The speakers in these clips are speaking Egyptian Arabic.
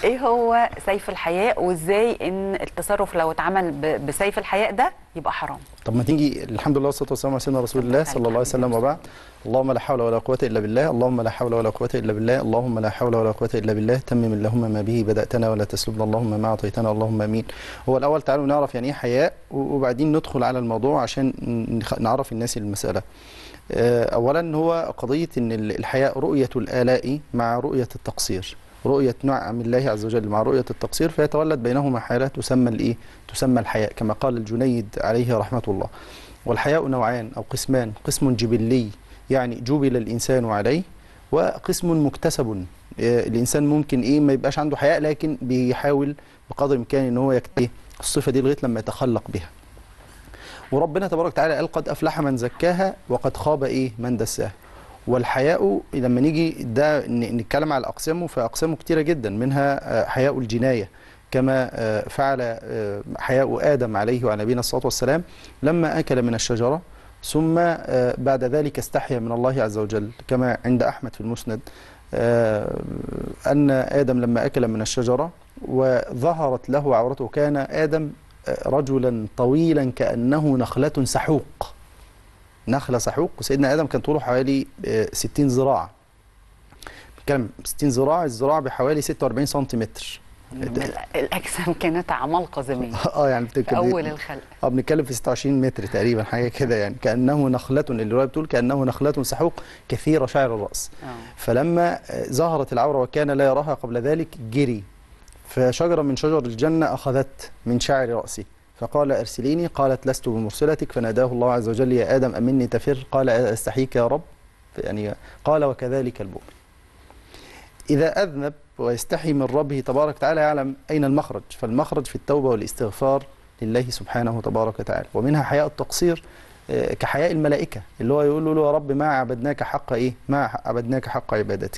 ايه هو سيف الحياء وازاي ان التصرف لو اتعمل ب- بسيف الحياء ده يبقى حرام طب ما تيجي الحمد لله والصلاه والسلام على سيدنا رسول الله صلى الله عليه وسلم وبعد اللهم لا حول ولا قوه الا بالله اللهم لا حول ولا قوه الا بالله اللهم لا حول ولا قوه الا بالله تمم اللهم ما به بداتنا ولا تسلبنا اللهم ما اعطيتنا اللهم امين هو الاول تعالوا نعرف يعني ايه حياء وبعدين ندخل على الموضوع عشان نخ- نعرف الناس المساله آه، اولا هو قضيه ان ال- الحياء رؤيه الالاء مع رؤيه التقصير رؤيه نعم الله عز وجل مع رؤيه التقصير فيتولد بينهما حاله تسمى الايه تسمى الحياء كما قال الجنيد عليه رحمه الله والحياء نوعان او قسمان قسم جبلي يعني جبل الانسان عليه وقسم مكتسب آه، الانسان ممكن ايه ما يبقاش عنده حياء لكن بيحاول بقدر الامكان ان هو يكتيه الصفه دي لغايه لما يتخلق بها وربنا تبارك وتعالى قال قد افلح من زكاها وقد خاب ايه من دساها والحياء لما نيجي ده ن- نتكلم على اقسامه فاقسامه كتيره جدا منها آه، حياء الجنايه كما آه، فعل آه، حياء ادم عليه وعلى نبينا الصلاه والسلام لما اكل من الشجره ثم آه، بعد ذلك استحيا من الله عز وجل كما عند احمد في المسند آه، ان ادم لما اكل من الشجره وظهرت له عورته كان ادم آه، رجلا طويلا كانه نخله سحوق نخله سحوق وسيدنا ادم كان طوله حوالي آه، 60 ذراع بنتكلم 60 ذراع الذراع بحوالي 46 سنتيمتر الاجسام كانت عمالقه زمان اه يعني في بتتكلم اول الخلق اه بنتكلم في 26 متر تقريبا حاجه كده يعني كانه نخله الروايه بتقول كانه نخله سحوق كثير شعر الراس اه فلما آه، ظهرت العوره وكان لا يراها قبل ذلك جري فشجره من شجر الجنه اخذت من شعر راسه فقال ارسليني قالت لست بمرسلتك فناداه الله عز وجل يا ادم امني تفر قال استحيك يا رب يعني قال وكذلك المؤمن إذا أذنب ويستحي من ربه تبارك وتعالى يعلم أين المخرج فالمخرج في التوبة والاستغفار لله سبحانه تبارك وتعالى ومنها حياء التقصير آه، كحياء الملائكة اللي هو يقول له يا رب ما عبدناك حق إيه ما عبدناك حق عبادتك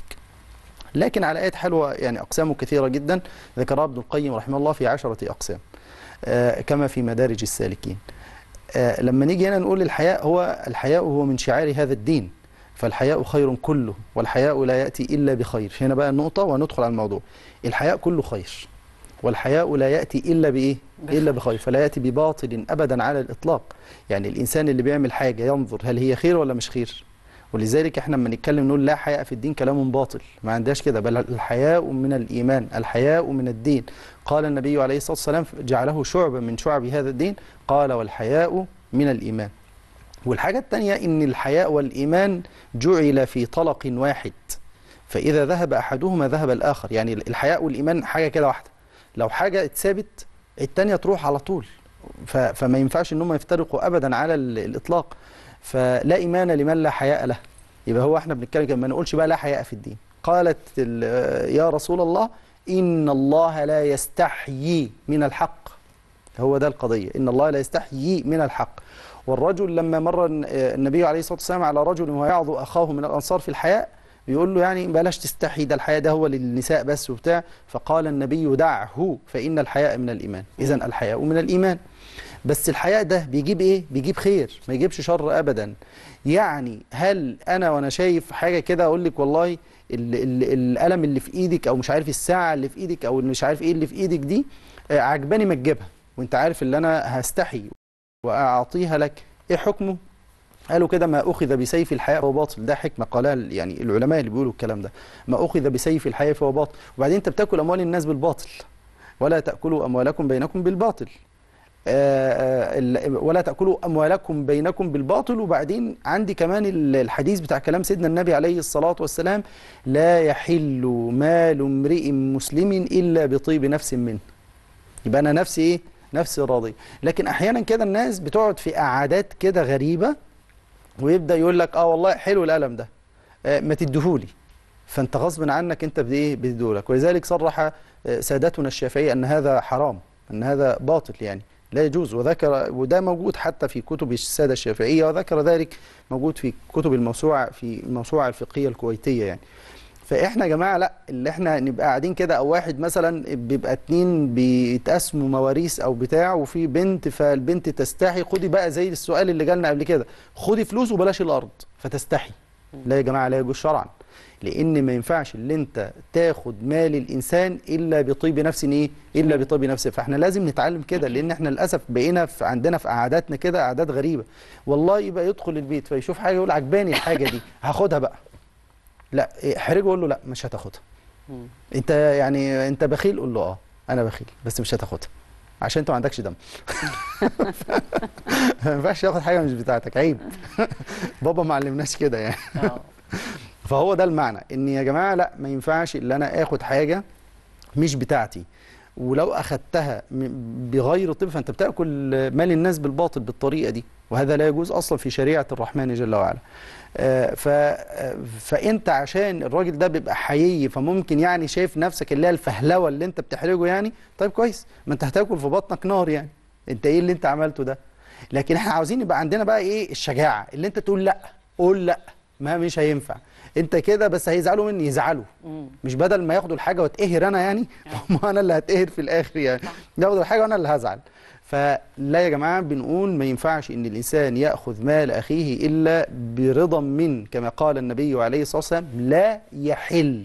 لكن على آية حلوة يعني أقسامه كثيرة جدا ذكرها ابن القيم رحمه الله في عشرة أقسام آه، كما في مدارج السالكين آه، لما نيجي هنا نقول الحياء هو الحياء هو من شعار هذا الدين فالحياء خير كله والحياء لا يأتي إلا بخير هنا بقى النقطة وندخل على الموضوع الحياء كله خير والحياء لا يأتي إلا بإيه؟ بخير. إلا بخير فلا يأتي بباطل أبدا على الإطلاق يعني الإنسان اللي بيعمل حاجة ينظر هل هي خير ولا مش خير ولذلك احنا لما نتكلم نقول لا حياء في الدين كلام باطل ما عندهاش كده بل الحياء من الإيمان الحياء من الدين قال النبي عليه الصلاة والسلام جعله شعبة من شعب هذا الدين قال والحياء من الإيمان والحاجة الثانية إن الحياء والإيمان جعل في طلق واحد فإذا ذهب أحدهما ذهب الآخر يعني الحياء والإيمان حاجة كده واحدة لو حاجة اتثابت التانية تروح على طول ف- فما ينفعش إنهم يفترقوا أبدا على ال- الإطلاق فلا إيمان لمن لا حياء له يبقى هو احنا بنتكلم كده، ما نقولش بقى لا حياء في الدين قالت ال- يا رسول الله إن الله لا يستحيي من الحق هو ده القضية إن الله لا يستحيي من الحق والرجل لما مر النبي عليه الصلاة والسلام على رجل وهو يعظ أخاه من الأنصار في الحياء بيقول له يعني بلاش تستحي ده الحياء ده هو للنساء بس وبتاع فقال النبي دعه فإن الحياء من الإيمان إذا الحياء من الإيمان بس الحياء ده بيجيب إيه؟ بيجيب خير ما يجيبش شر أبدا يعني هل أنا وأنا شايف حاجة كده أقول لك والله ال ال القلم اللي في إيدك أو مش عارف الساعة اللي في إيدك أو مش عارف إيه اللي في إيدك دي آه، عجباني ما تجيبها وأنت عارف اللي أنا هستحي وأعطيها لك إيه حكمه؟ قالوا كده ما أخذ بسيف الحياء فهو باطل ده حكمة قالها ال- يعني العلماء اللي بيقولوا الكلام ده ما أخذ بسيف الحياء فهو باطل وبعدين أنت بتاكل أموال الناس بالباطل ولا تأكلوا أموالكم بينكم بالباطل آه، آه، ال- ولا تأكلوا أموالكم بينكم بالباطل وبعدين عندي كمان ال- الحديث بتاع كلام سيدنا النبي عليه الصلاة والسلام لا يحل مال امرئ مسلم إلا بطيب نفس منه يبقى أنا نفسي إيه؟ نفسي راضي لكن أحيانا كده الناس بتقعد في قعدات كده غريبة ويبدا يقول لك اه والله حلو القلم ده آه ما تديهولي فانت غصب عنك انت بايه بتديهولك ولذلك صرح آه، سادتنا الشافعيه ان هذا حرام ان هذا باطل يعني لا يجوز وذكر وده موجود حتى في كتب الساده الشافعيه وذكر ذلك موجود في كتب الموسوعه في الموسوعه الفقهيه الكويتيه يعني فاحنا يا جماعه لا اللي احنا نبقى قاعدين كده او واحد مثلا بيبقى اتنين بيتقاسموا مواريث او بتاع وفي بنت فالبنت تستحي خدي بقى زي السؤال اللي جالنا قبل كده خدي فلوس وبلاش الارض فتستحي لا يا جماعه لا يجوز شرعا لان ما ينفعش اللي انت تاخد مال الانسان الا بطيب نفس ايه الا بطيب نفس فاحنا لازم نتعلم كده لان احنا للاسف بقينا في عندنا في قعداتنا كده قعدات غريبه والله يبقى يدخل البيت فيشوف حاجه يقول عجباني الحاجه دي هاخدها بقى لا احرجه وقول له لا مش هتاخدها مم. انت يعني انت بخيل قول له اه انا بخيل بس مش هتاخدها عشان انت ما عندكش دم ما ينفعش تاخد حاجه مش بتاعتك عيب بابا ما علمناش كده يعني آه. فهو ده المعنى ان يا جماعه لا ما ينفعش ان انا اخد حاجه مش بتاعتي ولو اخدتها م- بغير طب فانت بتاكل مال الناس بالباطل بالطريقه دي وهذا لا يجوز اصلا في شريعه الرحمن جل وعلا آه، ف آه، فانت عشان الراجل ده بيبقى حيي فممكن يعني شايف نفسك اللي هي الفهلوه اللي انت بتحرجه يعني طيب كويس ما انت هتاكل في بطنك نار يعني انت ايه اللي انت عملته ده لكن احنا عاوزين يبقى عندنا بقى ايه الشجاعه اللي انت تقول لا قول لا ما مش هينفع انت كده بس هيزعلوا مني يزعلوا مم. مش بدل ما ياخدوا الحاجه واتقهر انا يعني ما انا اللي هتقهر في الاخر يعني ياخدوا الحاجه وانا اللي هزعل فلا يا جماعه بنقول ما ينفعش ان الانسان ياخذ مال اخيه الا برضا من كما قال النبي عليه الصلاه والسلام لا يحل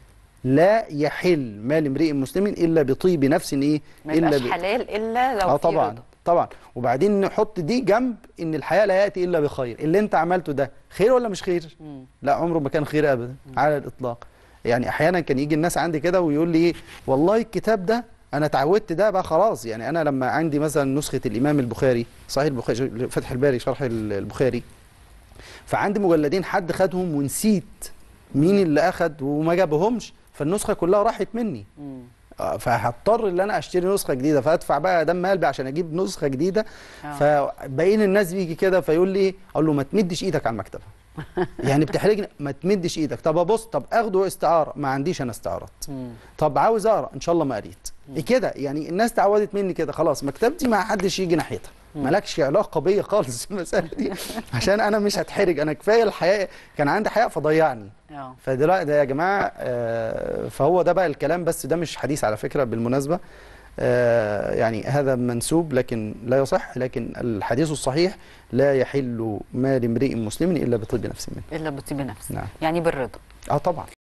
لا يحل مال امرئ مسلم الا بطيب نفس ايه ما يبقاش ب- حلال الا لو اه في طبعا رضا. طبعا وبعدين نحط دي جنب ان الحياه لا ياتي الا بخير اللي انت عملته ده خير ولا مش خير مم. لا عمره ما كان خير ابدا على الاطلاق يعني احيانا كان يجي الناس عندي كده ويقول لي ايه والله الكتاب ده انا اتعودت ده بقى خلاص يعني انا لما عندي مثلا نسخه الامام البخاري صحيح البخاري فتح الباري شرح ال- البخاري فعندي مجلدين حد خدهم ونسيت مين اللي اخد وما جابهمش فالنسخه كلها راحت مني مم. آه، فهضطر ان انا اشتري نسخه جديده فادفع بقى دم قلبي عشان اجيب نسخه جديده آه. فبقين الناس بيجي كده فيقول لي اقول له ما تمدش ايدك على المكتبه يعني بتحرجني ما تمدش ايدك طب ابص طب اخده استعاره ما عنديش انا استعارات مم. طب عاوز اقرا ان شاء الله ما قريت كده يعني الناس تعودت مني كده خلاص مكتبتي ما حدش يجي ناحيتها مالكش علاقه بيا خالص في المساله دي عشان انا مش هتحرج انا كفايه الحياء كان عندي حياء فضيعني اه فدلوقتي ده يا جماعه آه، فهو ده بقى الكلام بس ده مش حديث على فكره بالمناسبه آه، يعني هذا منسوب لكن لا يصح لكن الحديث الصحيح لا يحل مال امرئ مسلم الا بطيب نفس منه الا بطيب نفس نعم يعني بالرضا اه طبعا